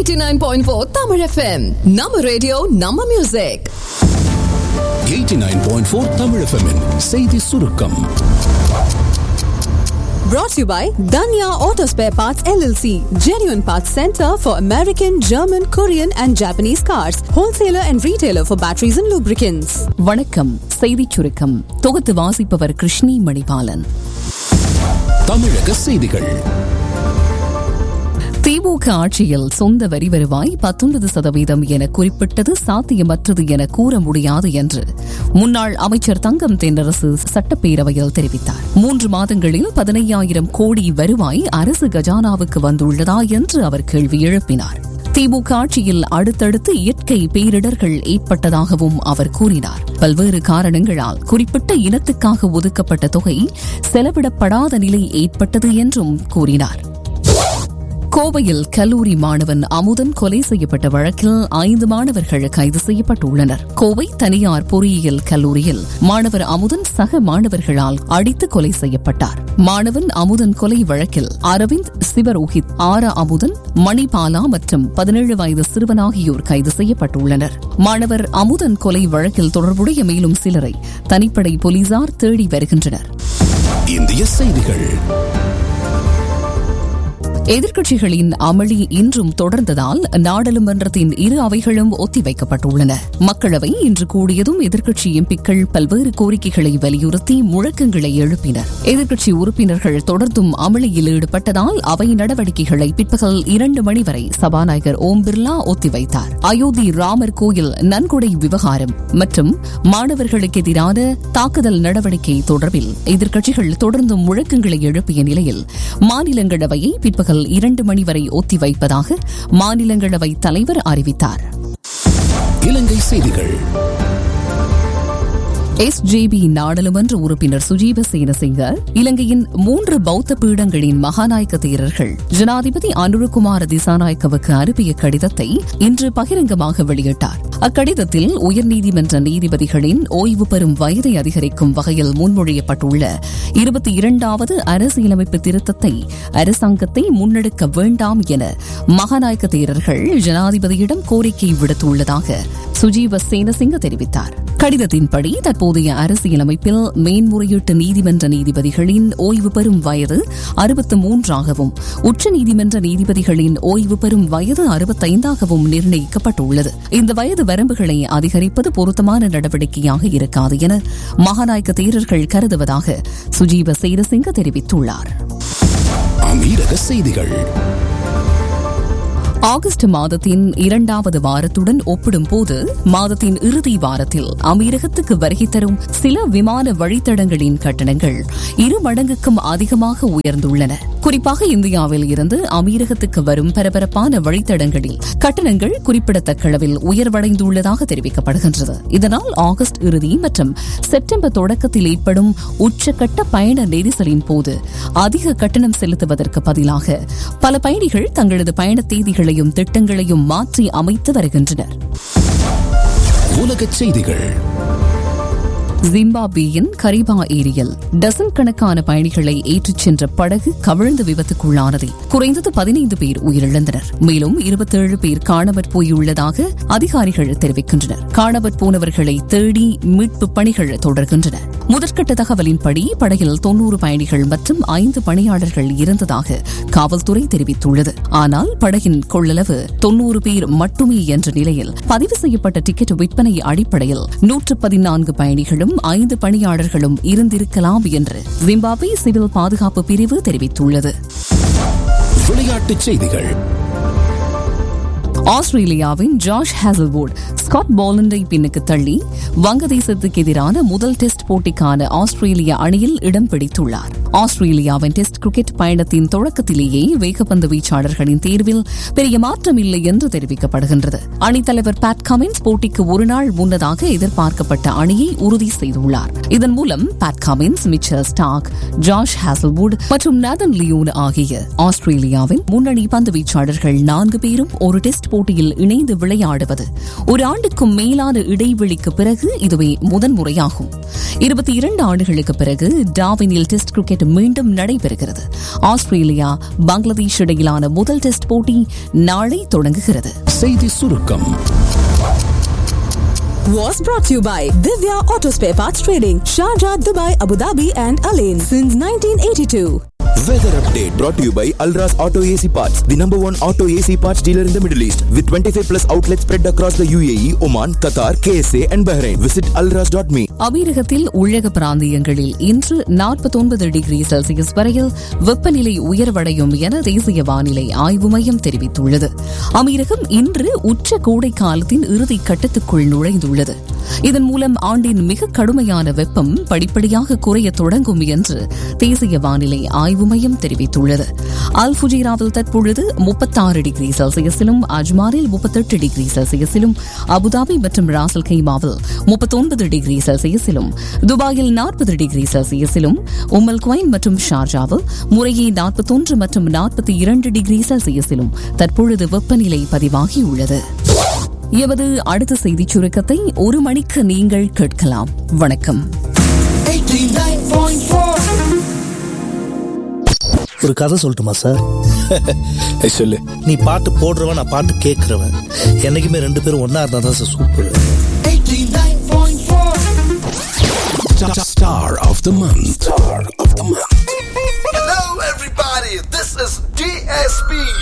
89.4 Tamil FM. நம்ம radio நம்ம music 89.4 Tamil FM -இன் செய்தி சுருக்கம் brought to you by Danya Auto Spare Parts LLC, genuine parts center for American, German, Korean and Japanese cars, wholesaler and retailer for batteries and lubricants. வணக்கம் செய்திச் சுருக்கம் தொகுத்து வாசிப்பவர் கிருஷ்ணி மணிபாலன் தமிழக செய்திகள் திமுக ஆட்சியில் சொந்த வரி வருவாய் பத்தொன்பது சதவீதம் என குறிப்பிட்டது சாத்தியமற்றது என கூற முடியாது என்று முன்னாள் அமைச்சர் தங்கம் தென்னரசு சட்டப்பேரவையில் தெரிவித்தார் மூன்று மாதங்களில் பதினையாயிரம் கோடி வருவாய் அரசு கஜானாவுக்கு வந்துள்ளதா என்று அவர் கேள்வி எழுப்பினார் திமுக ஆட்சியில் அடுத்தடுத்து இயற்கை பேரிடர்கள் ஏற்பட்டதாகவும் அவர் கூறினார் பல்வேறு காரணங்களால் குறிப்பிட்ட இனத்துக்காக ஒதுக்கப்பட்ட தொகை செலவிடப்படாத நிலை ஏற்பட்டது என்றும் கூறினார் கோவையில் கல்லூரி மாணவன் அமுதன் கொலை செய்யப்பட்ட வழக்கில் ஐந்து மாணவர்கள் கைது செய்யப்பட்டுள்ளனர் கோவை தனியார் பொறியியல் கல்லூரியில் மாணவர் அமுதன் சக மாணவர்களால் அடித்து கொலை செய்யப்பட்டார் மாணவன் அமுதன் கொலை வழக்கில் அரவிந்த் சிவரோஹித் ஆர அமுதன் மணிபாலா மற்றும் பதினேழு வயது சிறுவன் ஆகியோர் கைது செய்யப்பட்டுள்ளனர் மாணவர் அமுதன் கொலை வழக்கில் தொடர்புடைய மேலும் சிலரை தனிப்படை போலீசார் தேடி வருகின்றனர் இந்திய செய்திகள் எதிர்க்கட்சிகளின் அமளி இன்றும் தொடர்ந்ததால் நாடாளுமன்றத்தின் இரு அவைகளும் ஒத்திவைக்கப்பட்டுள்ளன மக்களவை இன்று கூடியதும் எதிர்க்கட்சி எம்பிக்கள் பல்வேறு கோரிக்கைகளை வலியுறுத்தி முழக்கங்களை எழுப்பினர் எதிர்க்கட்சி உறுப்பினர்கள் தொடர்ந்தும் அமளியில் ஈடுபட்டதால் அவை நடவடிக்கைகளை பிற்பகல் இரண்டு மணி வரை சபாநாயகர் ஓம் பிர்லா ஒத்திவைத்தார் அயோத்தி ராமர் கோயில் நன்கொடை விவகாரம் மற்றும் மாணவர்களுக்கு எதிரான தாக்குதல் நடவடிக்கை தொடர்பில் எதிர்க்கட்சிகள் தொடர்ந்தும் முழக்கங்களை எழுப்பிய நிலையில் மாநிலங்களவையை பிற்பகல் இரண்டு மணி வரை ஒத்திவைப்பதாக மாநிலங்களவை தலைவர் அறிவித்தார் இலங்கை செய்திகள் எஸ்ஜேபி நாடாளுமன்ற உறுப்பினர் சுஜீவ சேனசிங்க இலங்கையின் மூன்று பௌத்த பீடங்களின் மகாநாயக்க தேரர்கள் ஜனாதிபதி அனுரகுமார திசாநாயக்கவுக்கு அனுப்பிய கடிதத்தை இன்று பகிரங்கமாக வெளியிட்டார் அக்கடிதத்தில் உயர்நீதிமன்ற நீதிபதிகளின் ஓய்வு பெறும் வயதை அதிகரிக்கும் வகையில் முன்மொழியப்பட்டுள்ள இருபத்தி இரண்டாவது அரசியலமைப்பு திருத்தத்தை அரசாங்கத்தை முன்னெடுக்க வேண்டாம் என மகாநாயக்க தேரர்கள் ஜனாதிபதியிடம் கோரிக்கை விடுத்துள்ளதாக சுஜீவ சேனசிங்க தெரிவித்தார் கடிதத்தின்படி தற்போதைய அரசியலமைப்பில் மேன்முறையீட்டு நீதிமன்ற நீதிபதிகளின் ஓய்வு பெறும் வயது அறுபத்து மூன்றாகவும் உச்சநீதிமன்ற நீதிபதிகளின் ஓய்வு பெறும் வயது அறுபத்தைந்தாகவும் நிர்ணயிக்கப்பட்டுள்ளது இந்த வயது வரம்புகளை அதிகரிப்பது பொருத்தமான நடவடிக்கையாக இருக்காது என மகாநாயக்க தேரர்கள் கருதுவதாக சுஜீவ சேரசிங்க தெரிவித்துள்ளார் அமீரக செய்திகள் ஆகஸ்ட் மாதத்தின் இரண்டாவது வாரத்துடன் ஒப்பிடும்போது மாதத்தின் இறுதி வாரத்தில் அமீரகத்துக்கு வருகை தரும் சில விமான வழித்தடங்களின் கட்டணங்கள் இரு மடங்குக்கும் அதிகமாக உயர்ந்துள்ளன குறிப்பாக இந்தியாவில் இருந்து அமீரகத்துக்கு வரும் பரபரப்பான வழித்தடங்களில் கட்டணங்கள் குறிப்பிடத்தக்க அளவில் உயர்வடைந்துள்ளதாக தெரிவிக்கப்படுகின்றது இதனால் ஆகஸ்ட் இறுதி மற்றும் செப்டம்பர் தொடக்கத்தில் ஏற்படும் உச்சக்கட்ட பயண நெரிசலின் போது அதிக கட்டணம் செலுத்துவதற்கு பதிலாக பல பயணிகள் தங்களது பயண தேதிகளையும் திட்டங்களையும் மாற்றி அமைத்து வருகின்றனர் உலக செய்திகள் ஜிம்பாப்வேயின் கரிபா ஏரியில் டசன் கணக்கான பயணிகளை ஏற்றிச் சென்ற படகு கவிழ்ந்து விபத்துக்குள்ளானதில் குறைந்தது பதினைந்து பேர் உயிரிழந்தனர் மேலும் இருபத்தேழு பேர் காணாமற் போயுள்ளதாக அதிகாரிகள் தெரிவிக்கின்றனர் காணாமற் போனவர்களை தேடி மீட்பு பணிகள் தொடர்கின்றன முதற்கட்ட தகவலின்படி படகில் தொன்னூறு பயணிகள் மற்றும் ஐந்து பணியாளர்கள் இருந்ததாக காவல்துறை தெரிவித்துள்ளது ஆனால் படகின் கொள்ளளவு தொன்னூறு பேர் மட்டுமே என்ற நிலையில் பதிவு செய்யப்பட்ட டிக்கெட் விற்பனை அடிப்படையில் நூற்று பதினான்கு பயணிகளும் ஐந்து பணியாளர்களும் இருந்திருக்கலாம் என்று ஜிம்பாப்வே சிவில் பாதுகாப்பு பிரிவு தெரிவித்துள்ளது விளையாட்டுச் செய்திகள் ஆஸ்திரேலியாவின் ஜாஷ் ஹேசல்வுட் ஸ்காட் பாலண்டை பின்னுக்கு தள்ளி வங்கதேசத்துக்கு எதிரான முதல் டெஸ்ட் போட்டிக்கான ஆஸ்திரேலிய அணியில் இடம் பிடித்துள்ளார் ஆஸ்திரேலியாவின் டெஸ்ட் கிரிக்கெட் பயணத்தின் தொடக்கத்திலேயே வேகப்பந்து வீச்சாளர்களின் தேர்வில் பெரிய மாற்றம் இல்லை என்று தெரிவிக்கப்படுகின்றது அணித்தலைவர் பேட் கமின்ஸ் போட்டிக்கு ஒருநாள் முன்னதாக எதிர்பார்க்கப்பட்ட அணியை உறுதி செய்துள்ளார் இதன் மூலம் Pat Cummins Mitchell Starc Josh Hazlewood மற்றும் நேதன் லியோன் ஆகிய ஆஸ்திரேலியாவின் முன்னணி பந்து வீச்சாளர்கள் நான்கு பேரும் ஒரு டெஸ்ட் போட்டியில் இணைந்து விளையாடுவது ஒரு ஆண்டுக்கும் மேலான இடைவெளிக்கு பிறகு இதுவே முதன்முறையாகும் இருபத்தி இரண்டு ஆண்டுகளுக்கு பிறகு டாவினில் டெஸ்ட் கிரிக்கெட் மீண்டும் நடைபெறுகிறது ஆஸ்திரேலியா பங்களாதேஷ் இடையிலான முதல் டெஸ்ட் போட்டி நாளை தொடங்குகிறது செய்தி சுருக்கம் Was brought to you by Divya Auto Spare Parts Trading, Sharjah, Dubai, Abu Dhabi, and Alain since 1982. Weather update brought to you by Alras Auto AC Parts, the number one auto AC parts dealer in the Middle East, with 25 plus outlets spread across the UAE, Oman, Qatar, KSA, and Bahrain. Visit alras.me. அமீரகத்தில் உள்ளக பிராந்தியங்களில் இன்று நாற்பத்தொன்பது degree Celsius வரையில் வெப்பநிலை உயர்வடையும் என தேசிய வானிலை ஆய்வு மையம் தெரிவித்துள்ளது அமீரகம் இன்று உச்ச கோடை காலத்தின் இறுதி கட்டத்துக்குள் நுழைந்துள்ளது இதன் மூலம் ஆண்டின் மிக கடுமையான வெப்பம் படிப்படியாக குறைய தொடங்கும் என்று தேசிய வானிலை ஆய்வு மையம் தெரிவித்துள்ளது அல் ஃபுஜீராவில் தற்பொழுது முப்பத்தாறு டிகிரி செல்சியஸிலும் அஜ்மாரில் முப்பத்தெட்டு டிகிரி செல்சியஸிலும் அபுதாபி மற்றும் ராசல் கைமாவில் முப்பத்தொன்பது டிகிரி செல்சியஸிலும் துபாயில் நாற்பது டிகிரி செல்சியஸிலும் உம்மல் குவைன் மற்றும் ஷார்ஜாவில் முறையே நாற்பத்தொன்று மற்றும் நாற்பத்தி இரண்டு டிகிரி செல்சியஸிலும் தற்பொழுது வெப்பநிலை பதிவாகியுள்ளது எமது அடுத்த செய்திச் சுருக்கத்தை ஒரு மணிக்கு நீங்கள் கேட்கலாம் வணக்கம் ஒரு கதை சொல்லட்டுமா சார் சொல்லு நீ பாட்டு போடுறவன் நான் பாட்டு கேட்கறவன் என்னைக்குமே ரெண்டு பேரும் ஒன்னா இருந்தா தான் sir super Star of the month. Star of the month. Hello, everybody. This is DSP.